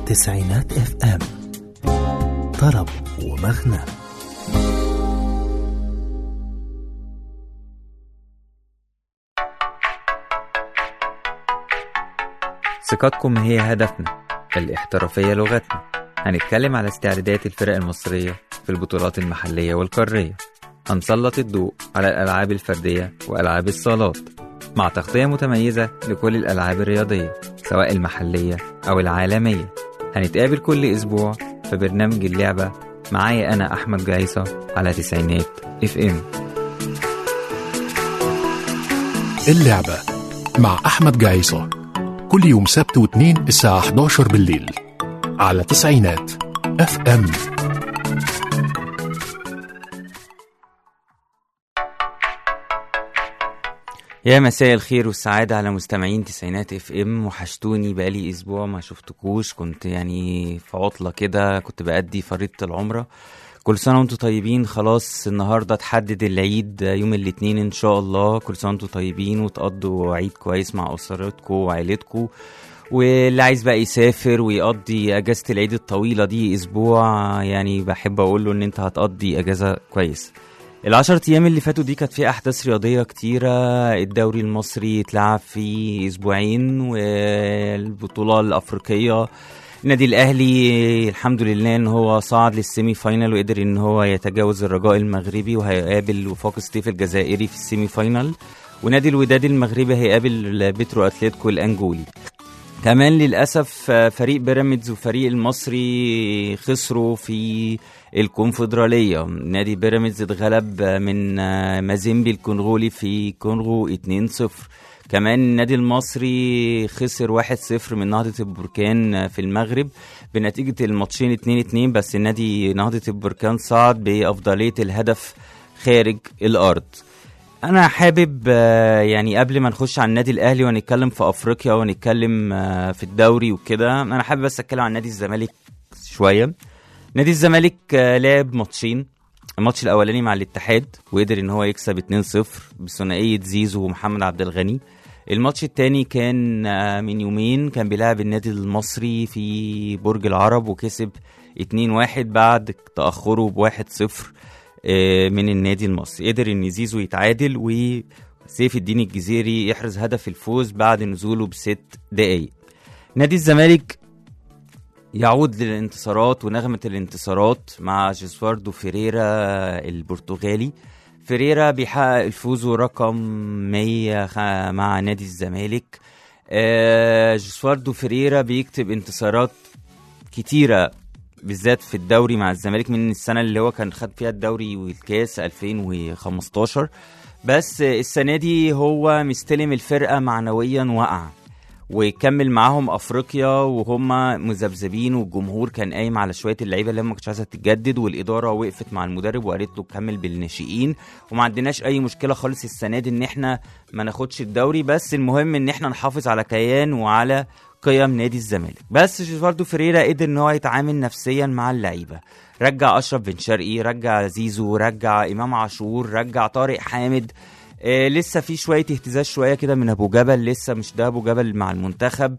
تسعينات اف ام طرب ومغنى ثقتكم هي هدفنا الاحترافية لغتنا هنتكلم على استعدادات الفرق المصرية في البطولات المحلية والقارية هنسلط الضوء على الألعاب الفردية وألعاب الصالات مع تغطية متميزة لكل الألعاب الرياضية سواء المحلية أو العالمية هنتقابل كل أسبوع في برنامج اللعبة معايا أنا أحمد جعيصة على تسعينات اف ام اللعبة مع أحمد جعيصة كل يوم سبت واثنين الساعة 11 بالليل على تسعينات اف ام يا مساء الخير والسعادة على مستمعين تسعينات اف ام وحشتوني بقالي اسبوع ما شفتكوش كنت يعني في عطلة كده كنت بأدي فريضة العمرة كل سنة وانتم طيبين خلاص النهاردة تحدد العيد يوم الاثنين ان شاء الله كل سنة وانتم طيبين وتقضوا عيد كويس مع اسرتكم وعيلتكم واللي عايز بقى يسافر ويقضي اجازة العيد الطويلة دي اسبوع يعني بحب اقول له ان انت هتقضي اجازة كويس العشرة ايام اللي فاتوا دي كانت فيها احداث رياضيه كتيره الدوري المصري اتلعب في اسبوعين والبطوله الافريقيه النادي الاهلي الحمد لله ان هو صعد للسيمي فاينال وقدر ان هو يتجاوز الرجاء المغربي وهيقابل وفاق ستيف الجزائري في السيمي فاينال ونادي الوداد المغربي هيقابل بيترو اتلتيكو الانجولي كمان للاسف فريق بيراميدز وفريق المصري خسروا في الكونفدراليه نادي بيراميدز اتغلب من مازيمبي الكونغولي في كونغو 2-0 كمان النادي المصري خسر 1-0 من نهضة البركان في المغرب بنتيجة الماتشين 2-2 بس النادي نهضة البركان صعد بأفضلية الهدف خارج الأرض انا حابب آه، يعني قبل ما نخش على النادي الاهلي ونتكلم في افريقيا ونتكلم آه، في الدوري وكده انا حابب بس اتكلم عن نادي الزمالك شويه نادي الزمالك آه، لعب ماتشين الماتش الاولاني مع الاتحاد وقدر ان هو يكسب 2-0 بثنائيه زيزو ومحمد عبد الغني الماتش التاني كان آه، من يومين كان بيلعب النادي المصري في برج العرب وكسب 2-1 بعد تأخره ب 1-0 آه، من النادي المصري قدر ان زيزو يتعادل وسيف الدين الجزيري يحرز هدف الفوز بعد نزوله بست دقايق نادي الزمالك يعود للانتصارات ونغمة الانتصارات مع جيسواردو فيريرا البرتغالي فيريرا بيحقق الفوز رقم 100 خ- مع نادي الزمالك آه، جيسواردو فيريرا بيكتب انتصارات كتيرة بالذات في الدوري مع الزمالك من السنة اللي هو كان خد فيها الدوري والكاس 2015 بس السنة دي هو مستلم الفرقة معنويا وقع ويكمل معاهم افريقيا وهم مذبذبين والجمهور كان قايم على شويه اللعيبه اللي ما كانتش عايزه تتجدد والاداره وقفت مع المدرب وقالت له كمل بالناشئين وما عندناش اي مشكله خالص السنه دي ان احنا ما ناخدش الدوري بس المهم ان احنا نحافظ على كيان وعلى قيم نادي الزمالك بس جيفاردو فريرا قدر ان هو يتعامل نفسيا مع اللعيبه رجع اشرف بن شرقي رجع زيزو رجع امام عاشور رجع طارق حامد آه لسه في شويه اهتزاز شويه كده من ابو جبل لسه مش ده ابو جبل مع المنتخب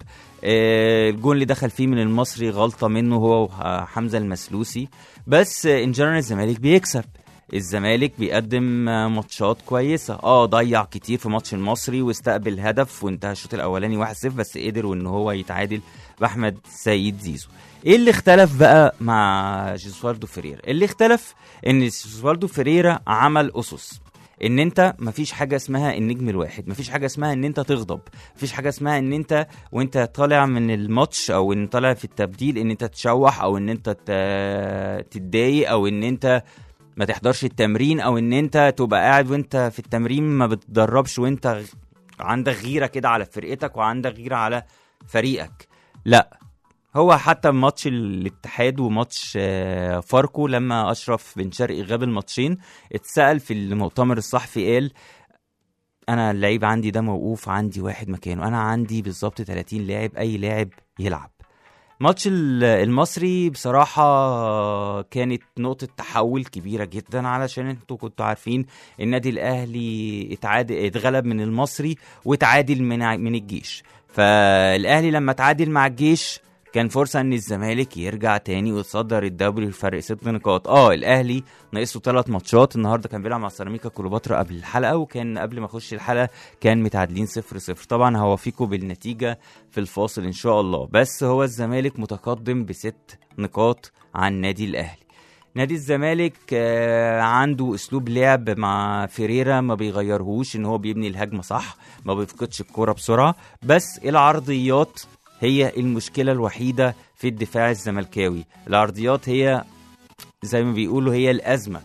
آه الجون اللي دخل فيه من المصري غلطه منه هو وحمزه المسلوسي بس آه ان جنرال الزمالك بيكسب الزمالك بيقدم آه، ماتشات كويسه اه ضيع كتير في ماتش المصري واستقبل هدف وانتهى الشوط الاولاني 1-0 بس قدر ان هو يتعادل باحمد سيد زيزو ايه اللي اختلف بقى مع جيسواردو فيريرا اللي اختلف ان جيسواردو فيريرا عمل اسس ان انت مفيش حاجه اسمها النجم الواحد مفيش حاجه اسمها ان انت تغضب مفيش حاجه اسمها ان انت وانت طالع من الماتش او ان طالع في التبديل ان انت تشوح او ان انت ت- تتضايق او ان انت ما تحضرش التمرين او ان انت تبقى قاعد وانت في التمرين ما بتدربش وانت غ- عندك غيره كده على فرقتك وعندك غيره على فريقك لا هو حتى ماتش الاتحاد وماتش آه، فاركو لما اشرف بن شرقي غاب الماتشين اتسال في المؤتمر الصحفي قال انا اللعيب عندي ده موقوف عندي واحد مكانه انا عندي بالظبط 30 لاعب اي لاعب يلعب ماتش ال- المصري بصراحة كانت نقطة تحول كبيرة جدا علشان انتوا كنتوا عارفين النادي الأهلي اتعاد اتغلب من المصري واتعادل من ع- من الجيش فالأهلي لما اتعادل مع الجيش كان فرصة ان الزمالك يرجع تاني ويتصدر الدوري بفرق ست نقاط اه الاهلي ناقصه ثلاث ماتشات النهارده كان بيلعب مع سيراميكا كليوباترا قبل الحلقة وكان قبل ما اخش الحلقة كان متعادلين صفر صفر طبعا هوافيكم بالنتيجة في الفاصل ان شاء الله بس هو الزمالك متقدم بست نقاط عن نادي الاهلي نادي الزمالك آه، عنده اسلوب لعب مع فيريرا ما بيغيرهوش ان هو بيبني الهجمه صح ما بيفقدش الكوره بسرعه بس العرضيات هي المشكله الوحيده في الدفاع الزملكاوي العرضيات هي زي ما بيقولوا هي الازمه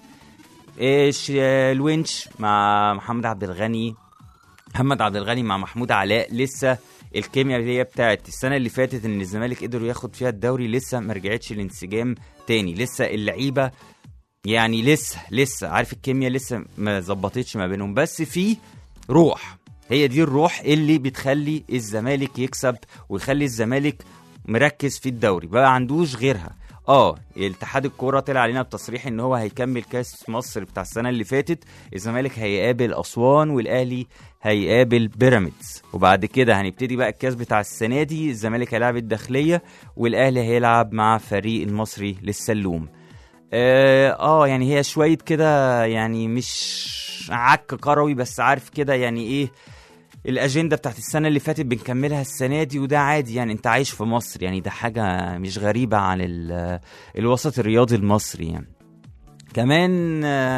ايش آه، الونش مع محمد عبد الغني محمد عبد الغني مع محمود علاء لسه الكيمياء اللي هي بتاعت السنه اللي فاتت ان الزمالك قدروا ياخد فيها الدوري لسه ما رجعتش الانسجام تاني لسه اللعيبه يعني لسه لسه عارف الكيمياء لسه ما ظبطتش ما بينهم بس في روح هي دي الروح اللي بتخلي الزمالك يكسب ويخلي الزمالك مركز في الدوري بقى عندوش غيرها اه الاتحاد الكوره طلع علينا بتصريح ان هو هيكمل كاس مصر بتاع السنه اللي فاتت الزمالك هيقابل اسوان والاهلي هيقابل بيراميدز وبعد كده هنبتدي بقى الكاس بتاع السنه دي الزمالك هيلعب الداخليه والاهلي هيلعب مع فريق المصري للسلوم اه آه، يعني هي شويه كده يعني مش عك كروي بس عارف كده يعني ايه الاجنده بتاعت السنه اللي فاتت بنكملها السنه دي وده عادي يعني انت عايش في مصر يعني ده حاجه مش غريبه عن ال- الوسط الرياضي المصري يعني كمان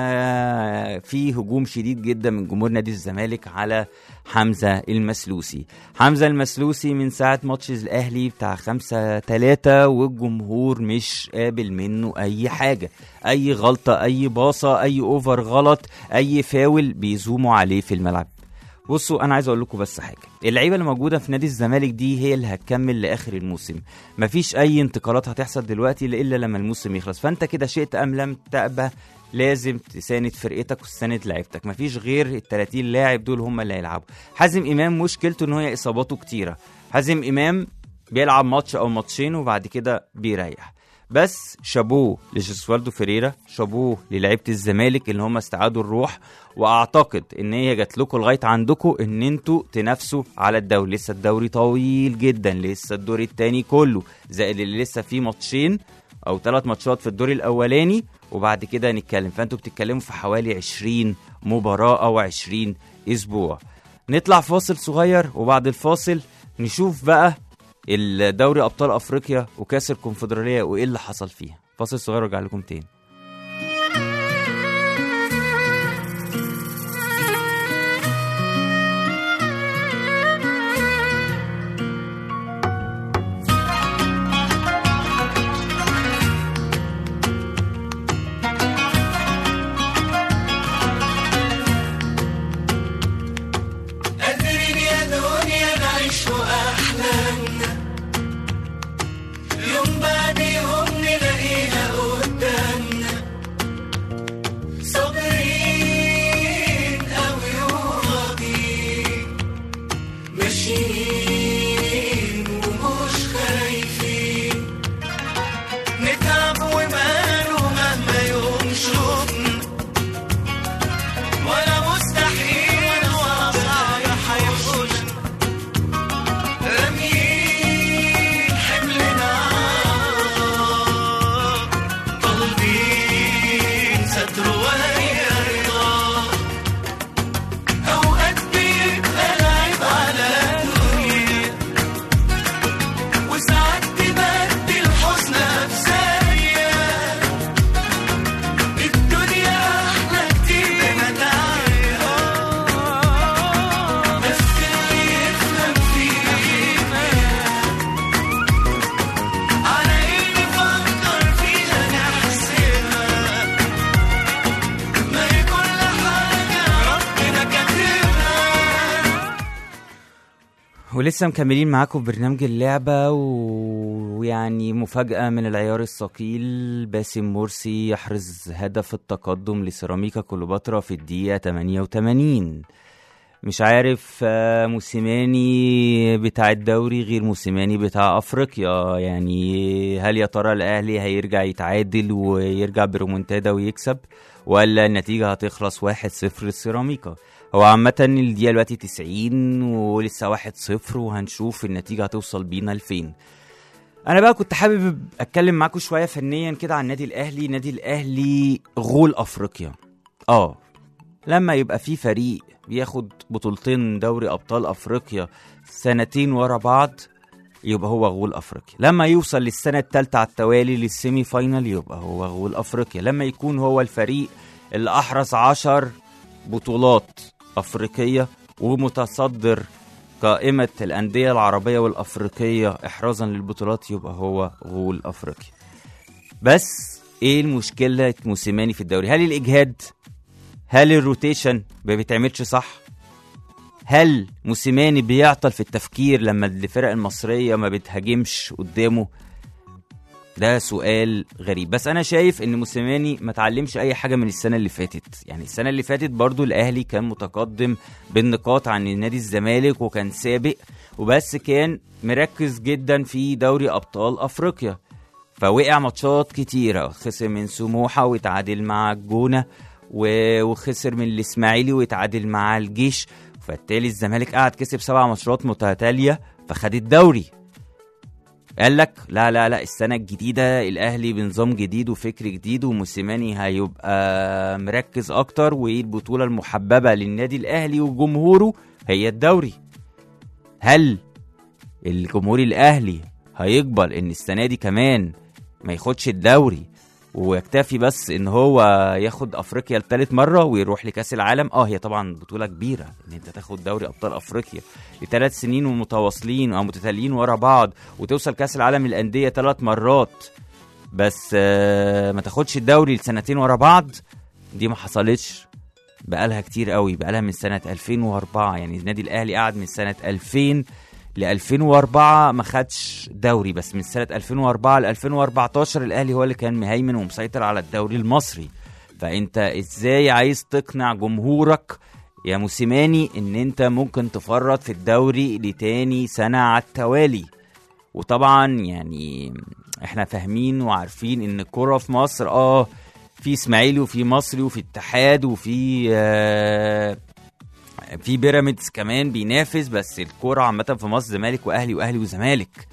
آه، في هجوم شديد جدا من جمهور نادي الزمالك على حمزة المسلوسي حمزة المسلوسي من ساعة ماتش الأهلي بتاع خمسة تلاتة والجمهور مش قابل منه أي حاجة أي غلطة أي باصة أي أوفر غلط أي فاول بيزوموا عليه في الملعب بصوا انا عايز اقول لكم بس حاجه اللعيبه اللي موجوده في نادي الزمالك دي هي اللي هتكمل لاخر الموسم مفيش اي انتقالات هتحصل دلوقتي الا لما الموسم يخلص فانت كده شئت ام لم تأبى لازم تساند فرقتك وتساند لعيبتك مفيش غير ال 30 لاعب دول هم اللي هيلعبوا حازم امام مشكلته ان هي اصاباته كتيره حازم امام بيلعب ماتش او ماتشين وبعد كده بيريح بس شابوه لجيسوالدو فيريرا شابوه للعيبه الزمالك اللي هم استعادوا الروح واعتقد ان هي جات لكم لغايه عندكم ان انتوا تنافسوا على الدوري لسه الدوري طويل جدا لسه الدور التاني كله زائد اللي لسه فيه ماتشين او ثلاث ماتشات في الدور الاولاني وبعد كده نتكلم فانتوا بتتكلموا في حوالي 20 مباراه او 20 اسبوع نطلع فاصل صغير وبعد الفاصل نشوف بقى الدوري ابطال افريقيا وكاس الكونفدراليه وايه اللي حصل فيها فاصل صغير وارجع لكم تاني قادرين يا دنيا نعيش أحلامنا يوم بعد يوم نلاقيها قدامنا صابرين أوي وراضيين ماشيين ومش خايفين نتعب وماله مهما يوم شوفنا ولا مستحيل ولا صعب هيحوشنا راميين حملنا طالبين ستر وهي رضا أوقات بيبقى العيب على الدنيا وساعات تبدل حزنها بثانية الدنيا أحلى كتير بمتاعها بس اللي يفهم فيها على إيه نفكر فيها نحسبها ما هي كل حاجة ربنا كاتبها ولسه مكملين معاكم في برنامج اللعبة و- ويعني مفاجأة من العيار الثقيل باسم مرسي يحرز هدف التقدم لسيراميكا كليوباترا في الدقيقة 88 مش عارف آه، موسيماني بتاع الدوري غير موسيماني بتاع افريقيا يعني هل يا ترى الاهلي هيرجع يتعادل ويرجع بريمونتادا ويكسب ولا النتيجة هتخلص 1-0 للسيراميكا هو عامة الدقيقة دلوقتي 90 ولسه 1-0 وهنشوف النتيجة هتوصل بينا لفين انا بقى كنت حابب اتكلم معاكم شويه فنيا كده عن النادي الاهلي النادي الاهلي غول افريقيا اه لما يبقى في فريق بياخد بطولتين دوري ابطال افريقيا سنتين ورا بعض يبقى هو غول افريقيا لما يوصل للسنه الثالثه على التوالي للسيمي فاينال يبقى هو غول افريقيا لما يكون هو الفريق اللي احرز عشر بطولات افريقيه ومتصدر قائمة الأندية العربية والأفريقية إحرازا للبطولات يبقى هو غول أفريقيا بس إيه المشكلة موسيماني في الدوري هل الإجهاد هل الروتيشن ما بيتعملش صح هل موسيماني بيعطل في التفكير لما الفرق المصرية ما بتهاجمش قدامه ده سؤال غريب بس انا شايف ان موسيماني ما اتعلمش اي حاجه من السنه اللي فاتت يعني السنه اللي فاتت برضو الاهلي كان متقدم بالنقاط عن نادي الزمالك وكان سابق وبس كان مركز جدا في دوري ابطال افريقيا فوقع ماتشات كتيره خسر من سموحه واتعادل مع الجونه و- وخسر من الاسماعيلي واتعادل مع الجيش فبالتالي الزمالك قعد كسب سبع ماتشات متتاليه فخد الدوري قال لك لا لا لا السنة الجديدة الأهلي بنظام جديد وفكر جديد وموسيماني هيبقى مركز أكتر والبطولة المحببة للنادي الأهلي وجمهوره هي الدوري هل الجمهور الأهلي هيقبل إن السنة دي كمان ما ياخدش الدوري ويكتفي بس ان هو ياخد افريقيا لتالت مره ويروح لكاس العالم اه هي طبعا بطوله كبيره ان انت تاخد دوري ابطال افريقيا لثلاث سنين ومتواصلين او متتاليين ورا بعض وتوصل كاس العالم للانديه ثلاث مرات بس آه ما تاخدش الدوري لسنتين ورا بعض دي ما حصلتش بقالها كتير قوي بقالها من سنه 2004 يعني النادي الاهلي قعد من سنه 2000 ل 2004 ما خدش دوري بس من سنه 2004 ل 2014 الاهلي هو اللي كان مهيمن ومسيطر على الدوري المصري فانت ازاي عايز تقنع جمهورك يا موسيماني ان انت ممكن تفرط في الدوري لتاني سنه على التوالي وطبعا يعني احنا فاهمين وعارفين ان الكوره في مصر اه في اسماعيلي وفي مصري وفي اتحاد وفي آه في بيراميدز كمان بينافس بس الكوره عامه في مصر زمالك واهلي واهلي وزمالك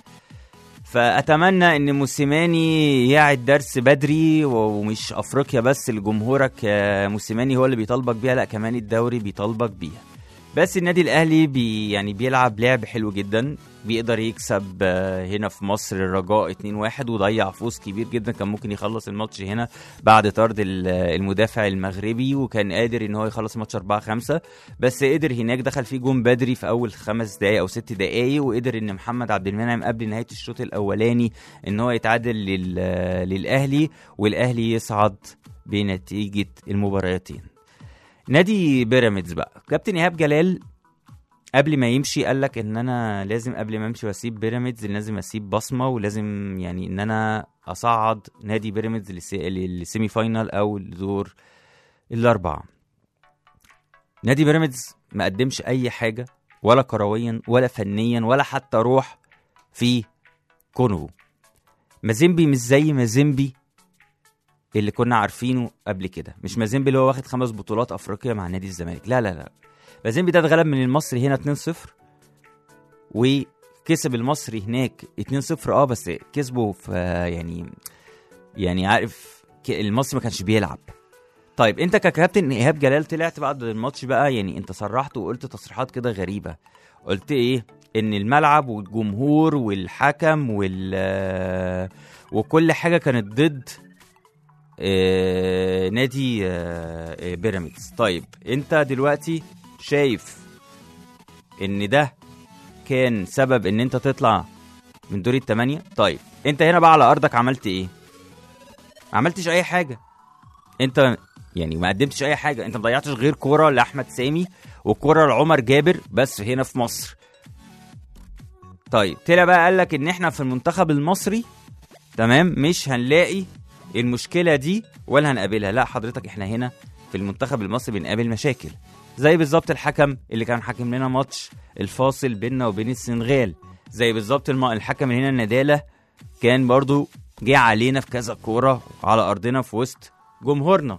فاتمنى ان موسيماني يعد درس بدري ومش افريقيا بس لجمهورك يا موسيماني هو اللي بيطالبك بيها لا كمان الدوري بيطالبك بيها بس النادي الاهلي بي يعني بيلعب لعب حلو جدا بيقدر يكسب آه، هنا في مصر الرجاء 2-1 وضيع فوز كبير جدا كان ممكن يخلص الماتش هنا بعد طرد ال- المدافع المغربي وكان قادر ان هو يخلص الماتش 4-5 بس قدر هناك دخل فيه جون بدري في اول خمس دقايق او ست دقايق وقدر ان محمد عبد المنعم قبل نهايه الشوط الاولاني ان هو يتعادل لل... للاهلي والاهلي يصعد بنتيجه المباراتين نادي بيراميدز بقى كابتن ايهاب جلال قبل ما يمشي قال لك ان انا لازم قبل ما امشي واسيب بيراميدز لازم اسيب بصمه ولازم يعني ان انا اصعد نادي بيراميدز للسي- للسيمي فاينال او الدور الاربعه نادي بيراميدز ما قدمش اي حاجه ولا كرويا ولا فنيا ولا حتى روح في كونغو مازيمبي مش زي مازيمبي اللي كنا عارفينه قبل كده مش مازيمبي اللي هو واخد خمس بطولات افريقيا مع نادي الزمالك لا لا لا مازيمبي ده اتغلب من المصري هنا 2-0 وكسب المصري هناك 2-0 اه بس كسبه في يعني يعني عارف ك- المصري ما كانش بيلعب طيب انت ككابتن ايهاب جلال طلعت بعد الماتش بقى يعني انت صرحت وقلت تصريحات كده غريبه قلت ايه ان الملعب والجمهور والحكم وال وكل حاجه كانت ضد آه، نادي آه، آه، بيراميدز طيب انت دلوقتي شايف ان ده كان سبب ان انت تطلع من دور الثمانية طيب انت هنا بقى على ارضك عملت ايه ما عملتش اي حاجة انت يعني ما قدمتش اي حاجة انت ما ضيعتش غير كورة لاحمد سامي وكورة لعمر جابر بس هنا في مصر طيب طلع بقى قال لك ان احنا في المنتخب المصري تمام مش هنلاقي المشكله دي ولا هنقابلها لا حضرتك احنا هنا في المنتخب المصري بنقابل مشاكل زي بالظبط الحكم اللي كان حاكم لنا ماتش الفاصل بيننا وبين السنغال زي بالظبط الم- الحكم اللي هنا الندالة كان برضو جه علينا في كذا كوره على ارضنا في وسط جمهورنا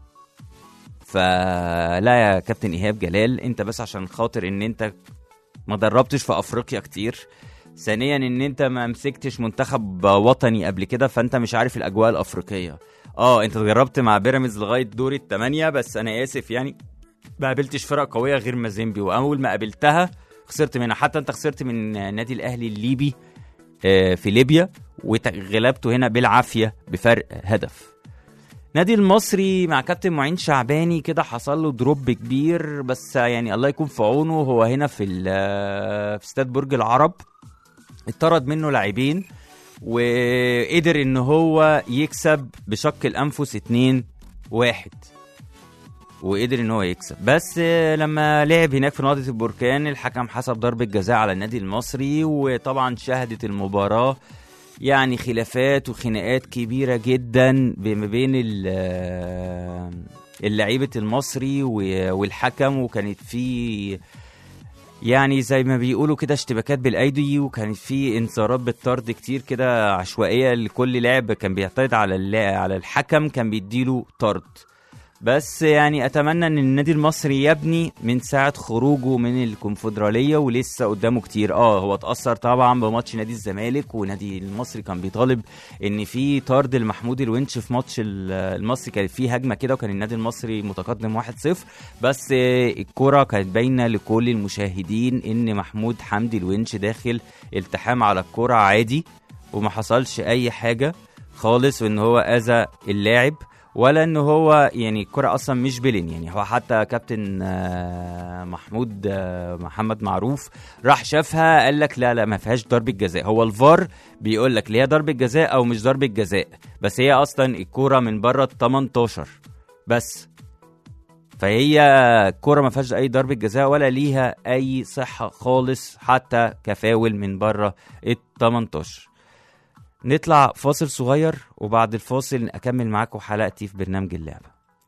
فلا يا كابتن ايهاب جلال انت بس عشان خاطر ان انت ما دربتش في افريقيا كتير ثانيا ان انت ما مسكتش منتخب وطني قبل كده فانت مش عارف الاجواء الافريقيه اه انت جربت مع بيراميدز لغايه دور الثمانيه بس انا اسف يعني ما قابلتش فرق قويه غير مازيمبي واول ما قابلتها خسرت منها حتى انت خسرت من نادي الاهلي الليبي آه، في ليبيا وغلبته هنا بالعافيه بفرق هدف نادي المصري مع كابتن معين شعباني كده حصل له دروب كبير بس يعني الله يكون في عونه هو هنا في ال- في استاد برج العرب اتطرد منه لاعبين وقدر ان هو يكسب بشق الانفس 2 واحد وقدر ان هو يكسب بس آه، لما لعب هناك في نهضه البركان الحكم حسب ضربه جزاء على النادي المصري وطبعا شهدت المباراه يعني خلافات وخناقات كبيره جدا ما بين ال- آه، اللعيبه المصري و- والحكم وكانت في يعني زي ما بيقولوا كده اشتباكات بالايدي وكانت في انذارات بالطرد كتير كده عشوائيه لكل لاعب كان بيعترض على اللا- على الحكم كان بيديله طرد بس يعني اتمنى ان النادي المصري يبني من ساعه خروجه من الكونفدراليه ولسه قدامه كتير اه هو اتاثر طبعا بماتش نادي الزمالك ونادي المصري كان بيطالب ان في طرد لمحمود الونش في ماتش ال- المصري كانت فيه هجمه كده وكان النادي المصري متقدم 1-0 بس آه، الكره كانت باينه لكل المشاهدين ان محمود حمدي الونش داخل التحام على الكره عادي وما حصلش اي حاجه خالص وان هو اذى اللاعب ولا ان هو يعني الكرة اصلا مش بلين يعني هو حتى كابتن آه، محمود آه، محمد معروف راح شافها قال لك لا لا ما فيهاش ضربة جزاء هو الفار بيقول لك اللي هي ضربة جزاء او مش ضربة جزاء بس هي اصلا الكرة من بره ال 18 بس فهي الكرة ما فيهاش اي ضربة جزاء ولا ليها اي صحة خالص حتى كفاول من بره ال 18 نطلع فاصل صغير وبعد الفاصل اكمل معاكم حلقتي في برنامج اللعبه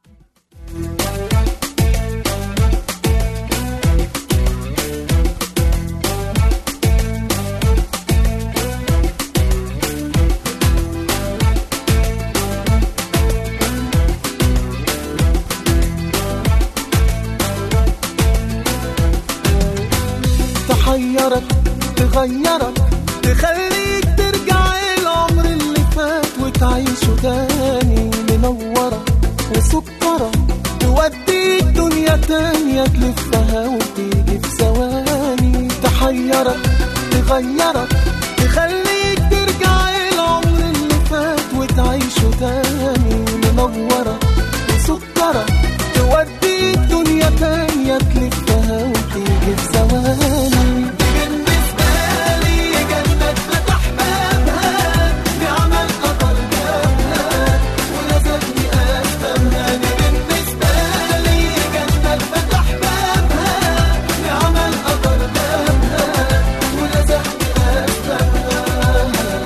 تحيرك تغيرك تخليك ترجع العمر اللي فات وتعيشه تاني منورة وسكرة توديك دنيا تانية تلفها وتيجي في ثواني تحيرك تغيرك تخليك ترجع العمر اللي فات وتعيشه تاني منورة وسكرة توديك دنيا تانية تلفها وتيجي في ثواني بالنسبة لي جنة فتح بابها بعمل قطر جابها ولازمني أفهمها دي بالنسبة لي جنة فتح بابها بعمل قطر جابها ولازمني أفهمها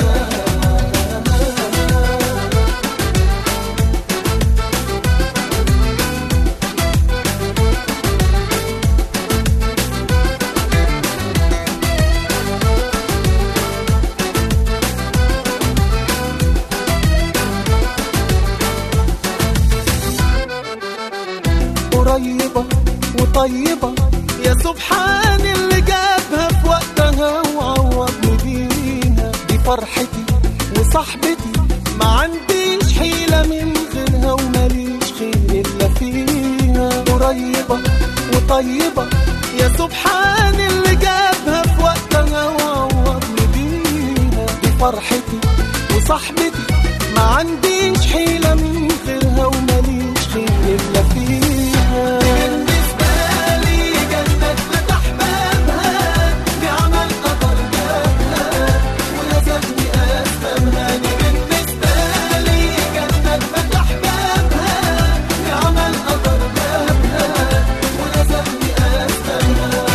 قريبة وطيبة يا سبحان اللي جابها في وقتها وعوضني بيها دي فرحتي وصاحبتي ما عنديش حيلة من غيرها وماليش خير إلا فيها قريبة وطيبة يا سبحان اللي جابها في وقتها وعوضني بيها دي فرحتي وصاحبتي ما عنديش حيلة من غيرها وماليش خير إلا فيها بالنسبة لي جنة فتح بابها بعمل قطر جابها ولازمني أفهمها دي بالنسبة لي جنة فتح بابها بعمل قطر جابها ولازمني أفهمها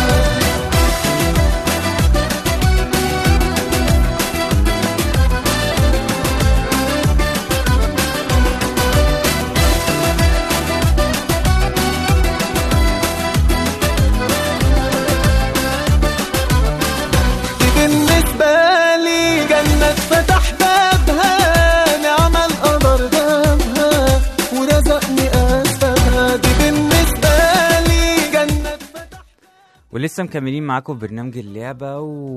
دي بالنسبة لي جنة فتح بابها نعم القمر بابها ورزقني أسبابها دي بالنسبة لي جنة فتح ولسه مكملين معاكم في برنامج اللعبة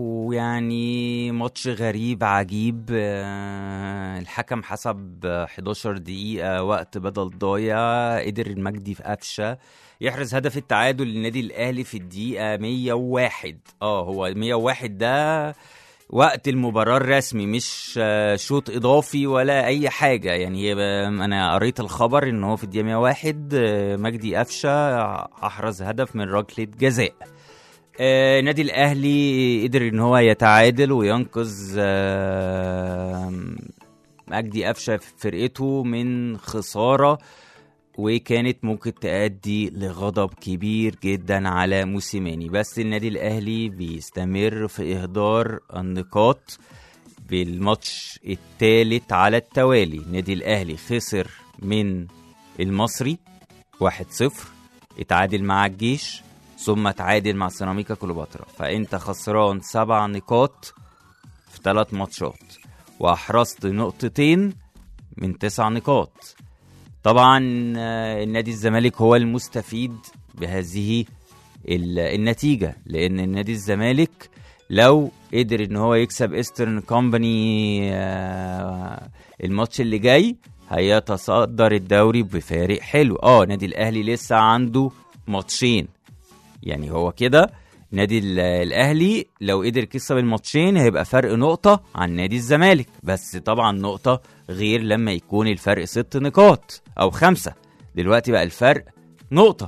ويعني ماتش غريب عجيب آه، الحكم حسب 11 دقيقة وقت بدل ضايع قدر المجدي في قفشة يحرز هدف التعادل للنادي الأهلي في الدقيقة 101 اه هو 101 ده وقت المباراة الرسمي مش آه، شوط إضافي ولا أي حاجة يعني هي ب- أنا قريت الخبر إن هو في الدقيقة 101 آه، مجدي قفشة أحرز هدف من ركلة جزاء آه، النادي الاهلي قدر ان هو يتعادل وينقذ آه، مجدي قفشه في فرقته من خساره وكانت ممكن تؤدي لغضب كبير جدا على موسيماني بس النادي الاهلي بيستمر في اهدار النقاط بالماتش الثالث على التوالي النادي الاهلي خسر من المصري 1-0 اتعادل مع الجيش ثم تعادل مع سيراميكا كليوباترا فانت خسران سبع نقاط في ثلاث ماتشات واحرزت نقطتين من تسع نقاط طبعا آه، النادي الزمالك هو المستفيد بهذه ال- النتيجة لأن النادي الزمالك لو قدر ان هو يكسب ايسترن كومباني آه، الماتش اللي جاي هيتصدر الدوري بفارق حلو اه النادي الاهلي لسه عنده ماتشين يعني هو كده نادي ال- الاهلي لو قدر يكسب الماتشين هيبقى فرق نقطه عن نادي الزمالك بس طبعا نقطه غير لما يكون الفرق ست نقاط او خمسه دلوقتي بقى الفرق نقطه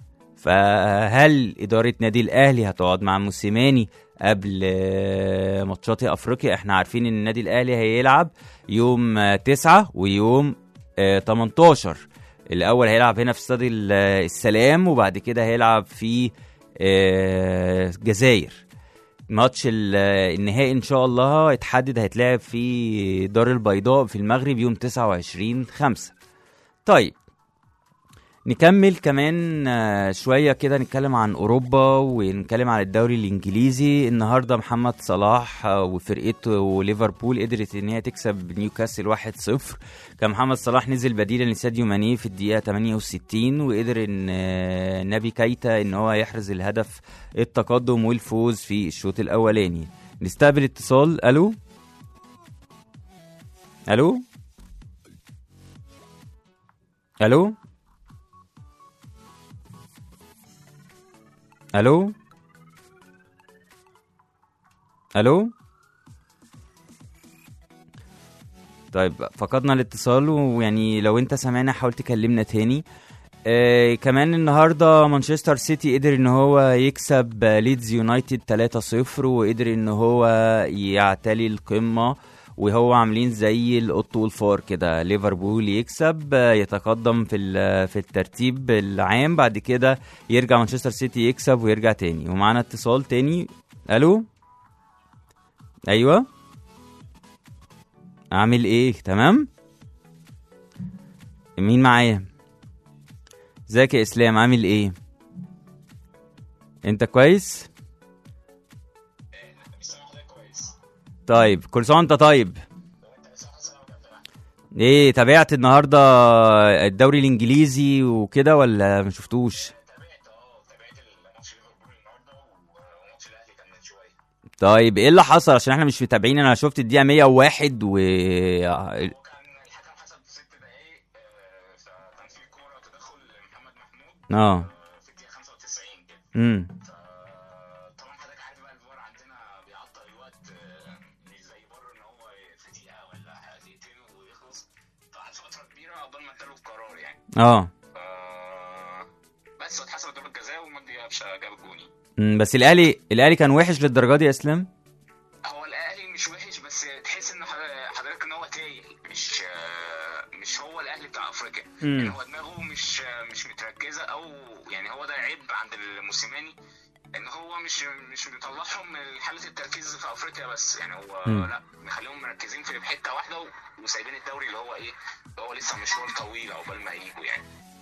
فهل اداره نادي الاهلي هتقعد مع موسيماني قبل آه، ماتشات افريقيا احنا عارفين ان النادي الاهلي هيلعب يوم آه، 9 ويوم آه، 18 الاول هيلعب هنا في استاد ال- السلام وبعد كده هيلعب في آه، جزائر ماتش ال- النهائي ان شاء الله اتحدد هيتلعب في دار البيضاء في المغرب يوم 29 5 طيب نكمل كمان آه، شوية كده نتكلم عن أوروبا ونتكلم عن الدوري الإنجليزي النهاردة محمد صلاح آه، وفرقته وليفربول قدرت إن هي تكسب نيوكاسل 1-0 كان محمد صلاح نزل بديلا لساديو ماني في الدقيقة 68 وقدر إن آه، نبي كايتا إن هو يحرز الهدف التقدم والفوز في الشوط الأولاني نستقبل اتصال ألو ألو ألو الو الو طيب فقدنا الاتصال ويعني لو انت سامعنا حاول تكلمنا تاني آه كمان النهارده مانشستر سيتي قدر ان هو يكسب آه، ليدز يونايتد 3-0 وقدر ان هو يعتلي القمه وهو عاملين زي القط والفار كده ليفربول يكسب آه، يتقدم في ال- في الترتيب العام بعد كده يرجع مانشستر سيتي يكسب ويرجع تاني ومعانا اتصال تاني الو ايوه عامل ايه تمام مين معايا ازيك يا اسلام عامل ايه انت كويس طيب كل سنه وانت طيب ايه تابعت النهارده الدوري الانجليزي وكده ولا ما شفتوش طيب ايه اللي حصل عشان احنا مش متابعين انا شفت الدقيقه 101 و كان الحكم حسب ست دقايق آه، فكان في كوره تدخل لمحمد محمود اه آه، في الدقيقه 95 كده امم طبعا حضرتك عارف بقى الفار عندنا بيعطل الوقت آه، مش زي بره ان هو في دقيقه ولا دقيقتين ويخلص فقعد فتره كبيره عقبال ما اداله القرار يعني اه آه، بس واتحسب ضربه جزاء ومجدي قفشه جاب الجوني مم، بس الاهلي الاهلي كان وحش للدرجه دي يا اسلام هو الاهلي مش وحش بس تحس ان حضر- حضرتك ان هو تايه مش آه، مش هو الاهلي بتاع افريقيا مم. يعني هو دماغه مش آه، مش متركزه او يعني هو ده عيب عند الموسيماني ان هو مش مش مطلعهم من حاله التركيز في افريقيا بس يعني هو مم. لا مخليهم مركزين في حته واحده و- وسايبين الدوري اللي هو ايه اللي هو لسه مشوار طويل عقبال ما يجوا يعني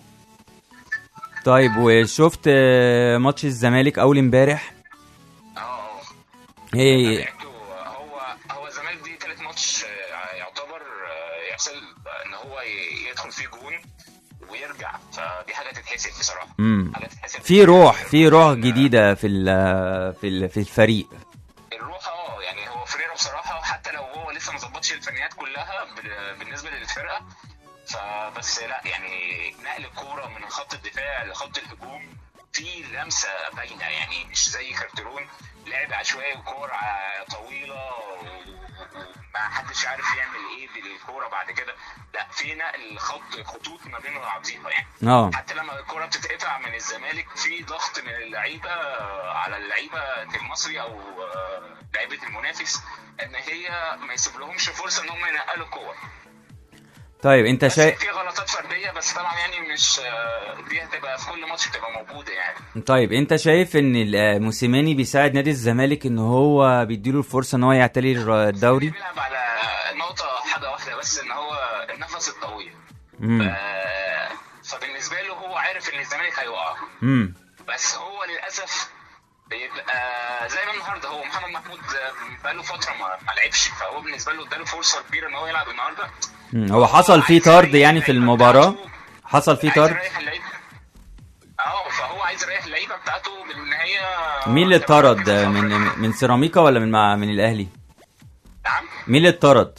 طيب وشفت آه، ماتش الزمالك اول امبارح اه اه هي تابعته. هو هو الزمالك دي تالت ماتش آه، يعتبر آه، يحصل ان هو ي- يدخل فيه جون ويرجع فدي حاجه تتحسب بصراحه امم حاجه تتحسب في روح في روح جديده في ال- في ال- في الفريق الروح اه يعني هو فريرا بصراحه حتى لو هو لسه ما ظبطش الفنيات كلها بال- بالنسبه للفرقه فبس لا يعني نقل الكوره من خط الدفاع لخط الهجوم في لمسه باينه يعني مش زي كارترون لعب عشوائي وكور ع- طويله وما حدش عارف يعمل ايه بالكوره بعد كده لا في نقل خط خطوط ما بين العظيمه يعني اه حتى لما الكرة بتتقطع من الزمالك في ضغط من اللعيبه على اللعيبه المصري او آه، لعيبه المنافس ان هي ما يسيب لهمش فرصه ان هم ينقلوا الكور طيب انت بس شايف في غلطات فرديه بس طبعا يعني مش آه، دي هتبقى في كل ماتش بتبقى موجوده يعني طيب انت شايف ان ال- موسيماني بيساعد نادي الزمالك ان هو بيديله الفرصه ان هو يعتلي الر- الدوري بيلعب على نقطه حاجه واحده بس ان هو النفس الطويل امم آه، فبالنسبه له هو عارف ان الزمالك هيقع امم بس هو للاسف بيبقى زي ما النهارده هو محمد محمود بقاله فتره ما, ما لعبش فهو بالنسبه له اداله فرصه كبيره ان هو يلعب النهارده مم. هو حصل فيه عايز طرد يريح يعني في اللعيبة المباراه بتاعته. حصل فيه عايز طرد يريح اللعيبه اه فهو عايز يريح اللعيبه بتاعته بان هي مين اللي تبقى اتطرد مركزة من في من سيراميكا ولا من مع من الاهلي نعم مين اللي اتطرد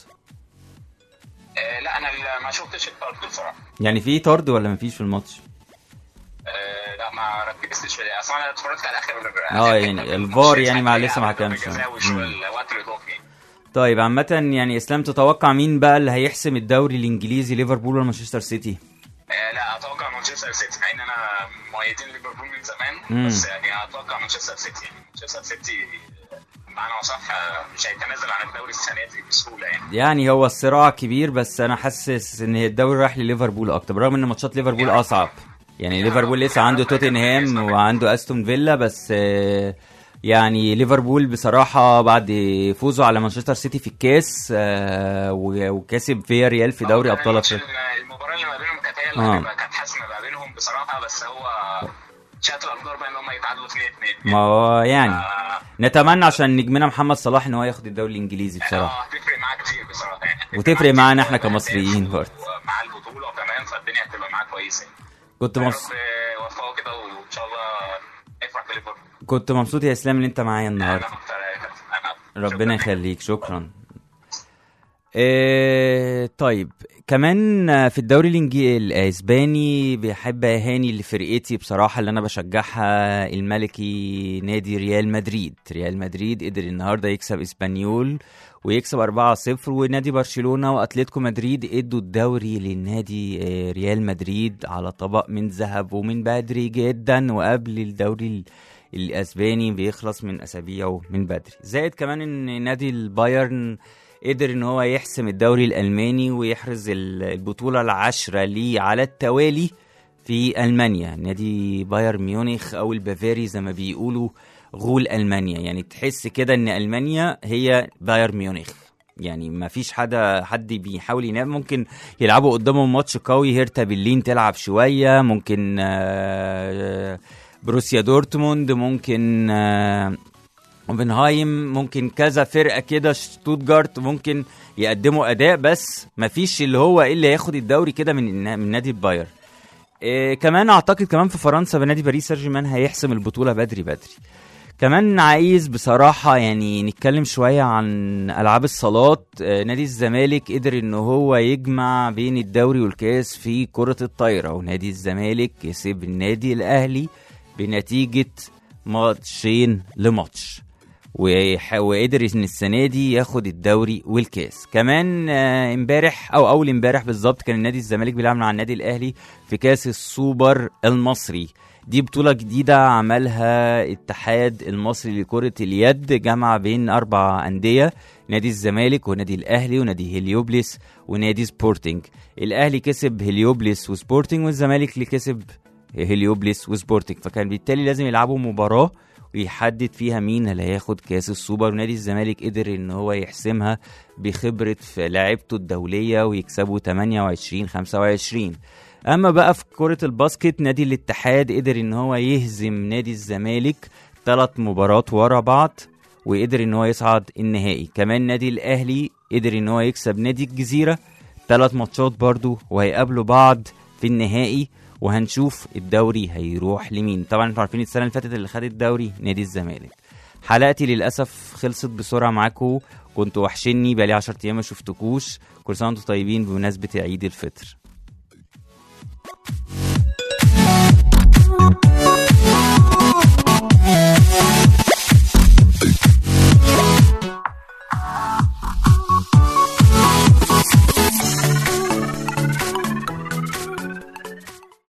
آه لا انا ال- ما شفتش الطرد بصراحه يعني في طرد ولا مفيش في الماتش آه لا ما ركزتش في اصلا انا اتفرجت على اخر اه يعني الفار يعني مع لسه ما حكمش. حكمش مم. الوقت الاضافي طيب عامة يعني اسلام تتوقع مين بقى اللي هيحسم الدوري الانجليزي ليفربول ولا مانشستر سيتي؟ آه، لا اتوقع مانشستر سيتي مع ان انا مؤيدين ليفربول من زمان مم. بس يعني اتوقع مانشستر سيتي مانشستر سيتي معنا صح آه، مش هيتنازل عن الدوري السنه دي بسهوله يعني يعني هو الصراع كبير بس انا حاسس ان الدوري رايح لليفربول اكتر برغم ان ماتشات ليفربول اصعب يعني ليفربول لسه عنده توتنهام وعنده استون فيلا بس آه، يعني ليفربول بصراحة بعد فوزه على مانشستر سيتي في الكاس آه، و- وكسب فيا ريال في دوري آه، ابطال الماتش- افريقيا المباراه اللي ما بينهم كانت هي آه. اللي هتبقى- كانت حاسمه ما بينهم بصراحه بس هو شاءت الاقدار بقى ان هم يتعادلوا 2 2 ما هو يعني نتمنى عشان نجمنا محمد صلاح ان هو ياخد الدوري الانجليزي بصراحة اه هتفرق معاه كتير بصراحه يعني هتفرق وتفرق معاه معانا كتير احنا كمصريين وأهداف برضه. ومع البطوله كمان فالدنيا هتبقى معاه كويسه يعني. كنت يا رب مبسوط يوفقه كده وان شاء الله نفرح في ليفربول كنت مبسوط يا اسلام ان انت معايا النهارده انا اكتر انا ربنا شكراً. يخليك شكرا إيه طيب كمان في الدوري الانجليزي الاسباني بحب اهاني لفرقتي بصراحه اللي انا بشجعها الملكي نادي ريال مدريد ريال مدريد قدر النهارده يكسب اسبانيول ويكسب 4-0 ونادي برشلونه واتلتيكو مدريد ادوا الدوري للنادي آه، ريال مدريد على طبق من ذهب ومن بدري جدا وقبل الدوري ال- الاسباني بيخلص من اسابيع ومن بدري زائد كمان ان نادي البايرن قدر ان هو يحسم الدوري الالماني ويحرز ال- البطوله العاشره ليه على التوالي في المانيا نادي بايرن ميونخ او البافاري زي ما بيقولوا غول المانيا يعني تحس كده ان المانيا هي بايرن ميونخ يعني ما فيش حدا حد بيحاول ينام ممكن يلعبوا قدامهم ماتش قوي هيرتا برلين تلعب شويه ممكن آه، بروسيا دورتموند ممكن آه، اوبنهايم ممكن كذا فرقه كده شتوتجارت ممكن يقدموا اداء بس مفيش اللي هو ايه اللي هياخد الدوري كده من من نادي البايرن إيه كمان اعتقد كمان في فرنسا بنادي باريس سان جيرمان هيحسم البطوله بدري بدري كمان عايز بصراحة يعني نتكلم شوية عن ألعاب الصالات آه، نادي الزمالك قدر إن هو يجمع بين الدوري والكاس في كرة الطايرة ونادي الزمالك كسب النادي الأهلي بنتيجة ماتشين لماتش ويح- وقدر ان السنه دي ياخد الدوري والكاس كمان آه، امبارح او اول امبارح بالظبط كان النادي الزمالك بيلعب مع النادي الاهلي في كاس السوبر المصري دي بطولة جديدة عملها اتحاد المصري لكرة اليد جمع بين أربع أندية نادي الزمالك ونادي الأهلي ونادي هليوبلس ونادي سبورتنج الأهلي كسب هليوبلس وسبورتنج والزمالك اللي كسب هليوبلس وسبورتنج فكان بالتالي لازم يلعبوا مباراة ويحدد فيها مين اللي هياخد كاس السوبر ونادي الزمالك قدر ان هو يحسمها بخبرة في لعبته الدولية ويكسبوا 28 25 اما بقى في كرة الباسكت نادي الاتحاد قدر ان هو يهزم نادي الزمالك ثلاث مباريات ورا بعض وقدر ان هو يصعد النهائي كمان نادي الاهلي قدر ان هو يكسب نادي الجزيرة ثلاث ماتشات برضو وهيقابلوا بعض في النهائي وهنشوف الدوري هيروح لمين طبعا انتوا عارفين السنه اللي فاتت اللي خد الدوري نادي الزمالك حلقتي للاسف خلصت بسرعه معاكم كنتوا وحشني بقالي 10 ايام ما شفتكوش كل سنه وانتم طيبين بمناسبه عيد الفطر